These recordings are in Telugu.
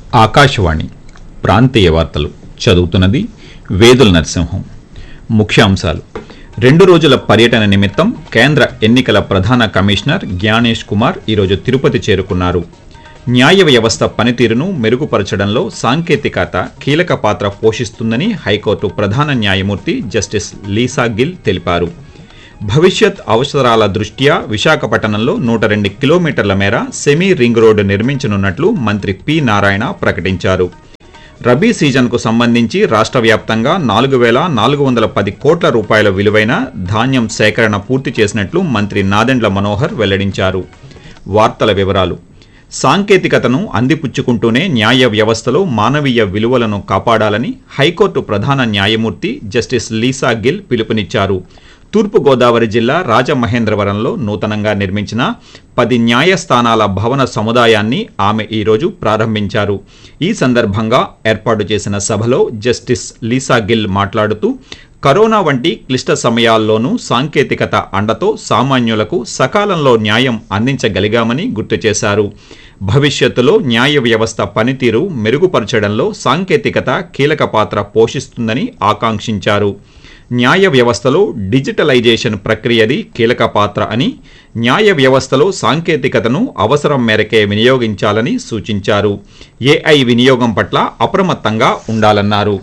ఆకాశవాణి ప్రాంతీయ వార్తలు చదువుతున్నది వేదుల నరసింహం ముఖ్యాంశాలు రెండు రోజుల పర్యటన నిమిత్తం కేంద్ర ఎన్నికల ప్రధాన కమిషనర్ జ్ఞానేష్ కుమార్ ఈరోజు తిరుపతి చేరుకున్నారు న్యాయ వ్యవస్థ పనితీరును మెరుగుపరచడంలో సాంకేతికత కీలక పాత్ర పోషిస్తుందని హైకోర్టు ప్రధాన న్యాయమూర్తి జస్టిస్ లీసా గిల్ తెలిపారు భవిష్యత్ అవసరాల దృష్ట్యా విశాఖపట్నంలో నూట రెండు కిలోమీటర్ల మేర సెమీ రింగ్ రోడ్డు నిర్మించనున్నట్లు మంత్రి పి నారాయణ ప్రకటించారు రబీ సీజన్కు సంబంధించి రాష్ట్ర వ్యాప్తంగా నాలుగు వేల నాలుగు వందల పది కోట్ల రూపాయల విలువైన ధాన్యం సేకరణ పూర్తి చేసినట్లు మంత్రి నాదెండ్ల మనోహర్ వెల్లడించారు వార్తల వివరాలు సాంకేతికతను అందిపుచ్చుకుంటూనే న్యాయ వ్యవస్థలో మానవీయ విలువలను కాపాడాలని హైకోర్టు ప్రధాన న్యాయమూర్తి జస్టిస్ లీసా గిల్ పిలుపునిచ్చారు తూర్పుగోదావరి జిల్లా రాజమహేంద్రవరంలో నూతనంగా నిర్మించిన పది న్యాయస్థానాల భవన సముదాయాన్ని ఆమె ఈరోజు ప్రారంభించారు ఈ సందర్భంగా ఏర్పాటు చేసిన సభలో జస్టిస్ లీసా గిల్ మాట్లాడుతూ కరోనా వంటి క్లిష్ట సమయాల్లోనూ సాంకేతికత అండతో సామాన్యులకు సకాలంలో న్యాయం అందించగలిగామని గుర్తు చేశారు భవిష్యత్తులో న్యాయ వ్యవస్థ పనితీరు మెరుగుపరచడంలో సాంకేతికత కీలక పాత్ర పోషిస్తుందని ఆకాంక్షించారు న్యాయ వ్యవస్థలో డిజిటలైజేషన్ ప్రక్రియది కీలక పాత్ర అని న్యాయ వ్యవస్థలో సాంకేతికతను అవసరం మేరకే వినియోగించాలని సూచించారు ఏఐ వినియోగం పట్ల అప్రమత్తంగా ఉండాలన్నారు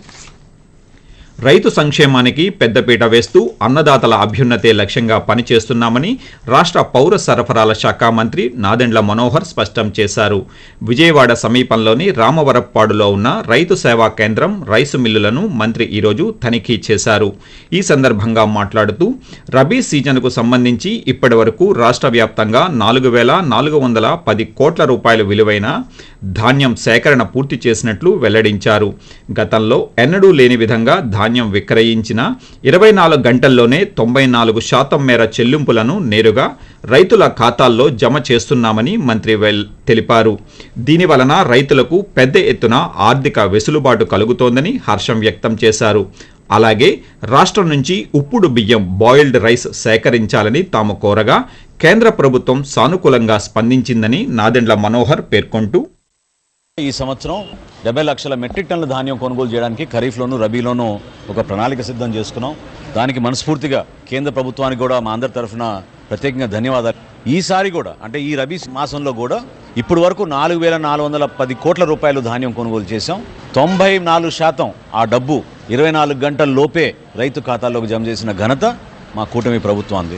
రైతు సంక్షేమానికి పెద్దపీట వేస్తూ అన్నదాతల అభ్యున్నతే లక్ష్యంగా పనిచేస్తున్నామని రాష్ట్ర పౌర సరఫరాల శాఖ మంత్రి నాదెండ్ల మనోహర్ స్పష్టం చేశారు విజయవాడ సమీపంలోని రామవరప్పాడులో ఉన్న రైతు సేవా కేంద్రం రైసు మిల్లులను మంత్రి ఈరోజు తనిఖీ చేశారు ఈ సందర్భంగా మాట్లాడుతూ రబీ సీజన్కు సంబంధించి ఇప్పటి వరకు రాష్ట్ర వ్యాప్తంగా నాలుగు వేల నాలుగు వందల పది కోట్ల రూపాయల విలువైన ధాన్యం సేకరణ పూర్తి చేసినట్లు వెల్లడించారు గతంలో ఎన్నడూ లేని విధంగా ధాన్యం విక్రయించిన ఇరవై నాలుగు గంటల్లోనే తొంభై నాలుగు శాతం మేర చెల్లింపులను నేరుగా రైతుల ఖాతాల్లో జమ చేస్తున్నామని మంత్రి వెల్ తెలిపారు దీని వలన రైతులకు పెద్ద ఎత్తున ఆర్థిక వెసులుబాటు కలుగుతోందని హర్షం వ్యక్తం చేశారు అలాగే రాష్ట్రం నుంచి ఉప్పుడు బియ్యం బాయిల్డ్ రైస్ సేకరించాలని తాము కోరగా కేంద్ర ప్రభుత్వం సానుకూలంగా స్పందించిందని నాదెండ్ల మనోహర్ పేర్కొంటూ ఈ సంవత్సరం డెబ్బై లక్షల మెట్రిక్ టన్నుల ధాన్యం కొనుగోలు చేయడానికి ఖరీఫ్లోను రబీలోను ఒక ప్రణాళిక సిద్ధం చేసుకున్నాం దానికి మనస్ఫూర్తిగా కేంద్ర ప్రభుత్వానికి కూడా మా అందరి తరఫున ప్రత్యేకంగా ధన్యవాదాలు ఈసారి కూడా అంటే ఈ రబీ మాసంలో కూడా ఇప్పుడు వరకు నాలుగు వేల నాలుగు వందల పది కోట్ల రూపాయలు ధాన్యం కొనుగోలు చేశాం తొంభై నాలుగు శాతం ఆ డబ్బు ఇరవై నాలుగు గంటల లోపే రైతు ఖాతాల్లోకి జమ చేసిన ఘనత మా కూటమి ప్రభుత్వాన్ని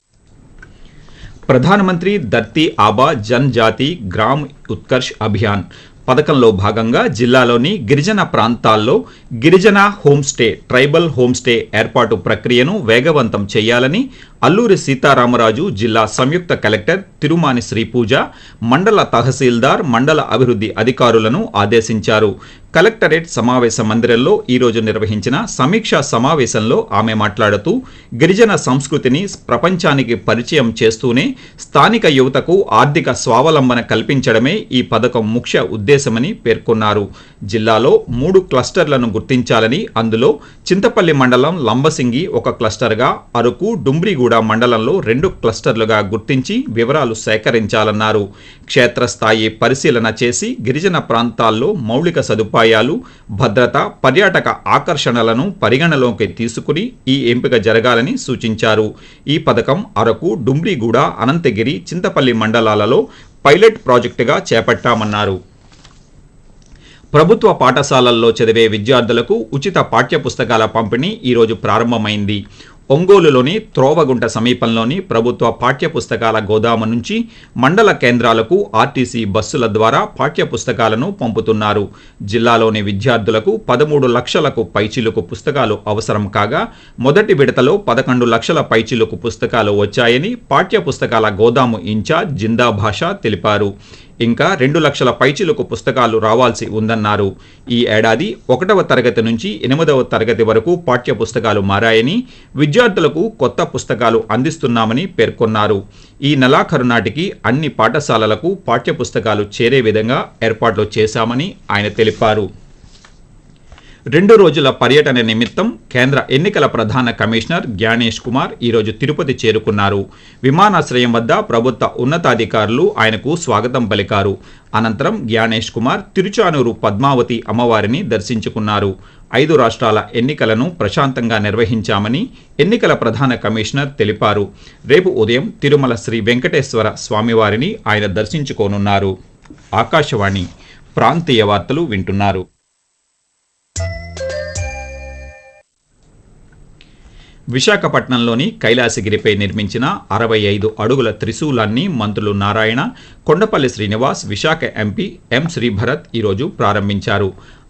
ప్రధానమంత్రి ధర్తీ ఆబా జన్ జాతి గ్రామ్ ఉత్కర్ష్ అభియాన్ పథకంలో భాగంగా జిల్లాలోని గిరిజన ప్రాంతాల్లో గిరిజన హోంస్టే ట్రైబల్ హోంస్టే ఏర్పాటు ప్రక్రియను వేగవంతం చేయాలని అల్లూరి సీతారామరాజు జిల్లా సంయుక్త కలెక్టర్ తిరుమాని శ్రీపూజ మండల తహసీల్దార్ మండల అభివృద్ధి అధికారులను ఆదేశించారు కలెక్టరేట్ సమావేశ మందిరంలో ఈరోజు నిర్వహించిన సమీక్షా సమావేశంలో ఆమె మాట్లాడుతూ గిరిజన సంస్కృతిని ప్రపంచానికి పరిచయం చేస్తూనే స్థానిక యువతకు ఆర్థిక స్వావలంబన కల్పించడమే ఈ పథకం ముఖ్య ఉద్దేశమని పేర్కొన్నారు జిల్లాలో మూడు క్లస్టర్లను గుర్తించాలని అందులో చింతపల్లి మండలం లంబసింగి ఒక క్లస్టర్గా అరకు డుమ్రిగూడ మండలంలో రెండు క్లస్టర్లుగా గుర్తించి వివరాలు సేకరించాలన్నారు క్షేత్రస్థాయి పరిశీలన చేసి గిరిజన ప్రాంతాల్లో మౌలిక సదుపాయాలు భద్రత పర్యాటక ఆకర్షణలను పరిగణలోకి తీసుకుని ఈ ఎంపిక జరగాలని సూచించారు ఈ పథకం అరకు డుమ్రిగూడ అనంతగిరి చింతపల్లి మండలాలలో పైలట్ ప్రాజెక్టుగా చేపట్టామన్నారు ప్రభుత్వ పాఠశాలల్లో చదివే విద్యార్థులకు ఉచిత పాఠ్యపుస్తకాల పంపిణీ ఈరోజు ప్రారంభమైంది ఒంగోలులోని త్రోవగుంట సమీపంలోని ప్రభుత్వ పాఠ్యపుస్తకాల గోదాము నుంచి మండల కేంద్రాలకు ఆర్టీసీ బస్సుల ద్వారా పాఠ్యపుస్తకాలను పంపుతున్నారు జిల్లాలోని విద్యార్థులకు పదమూడు లక్షలకు పైచిలుకు పుస్తకాలు అవసరం కాగా మొదటి విడతలో పదకొండు లక్షల పైచిలుకు పుస్తకాలు వచ్చాయని పాఠ్యపుస్తకాల గోదాము ఇన్ఛార్జ్ జిందా భాష తెలిపారు ఇంకా రెండు లక్షల పైచిలుకు పుస్తకాలు రావాల్సి ఉందన్నారు ఈ ఏడాది ఒకటవ తరగతి నుంచి ఎనిమిదవ తరగతి వరకు పాఠ్య పుస్తకాలు మారాయని విద్యార్థులకు కొత్త పుస్తకాలు అందిస్తున్నామని పేర్కొన్నారు ఈ నెలాఖరు నాటికి అన్ని పాఠశాలలకు పాఠ్య పుస్తకాలు చేరే విధంగా ఏర్పాట్లు చేశామని ఆయన తెలిపారు రెండు రోజుల పర్యటన నిమిత్తం కేంద్ర ఎన్నికల ప్రధాన కమిషనర్ జ్ఞానేష్ కుమార్ ఈరోజు తిరుపతి చేరుకున్నారు విమానాశ్రయం వద్ద ప్రభుత్వ ఉన్నతాధికారులు ఆయనకు స్వాగతం పలికారు అనంతరం జ్ఞానేష్ కుమార్ తిరుచానూరు పద్మావతి అమ్మవారిని దర్శించుకున్నారు ఐదు రాష్ట్రాల ఎన్నికలను ప్రశాంతంగా నిర్వహించామని ఎన్నికల ప్రధాన కమిషనర్ తెలిపారు రేపు ఉదయం తిరుమల శ్రీ వెంకటేశ్వర స్వామివారిని ఆయన దర్శించుకోనున్నారు ఆకాశవాణి ప్రాంతీయ వార్తలు వింటున్నారు విశాఖపట్నంలోని కైలాసగిరిపై నిర్మించిన అరవై ఐదు అడుగుల త్రిశూలాన్ని మంత్రులు నారాయణ కొండపల్లి శ్రీనివాస్ విశాఖ ఎంపీ ఎం శ్రీభరత్ ఈరోజు ప్రారంభించారు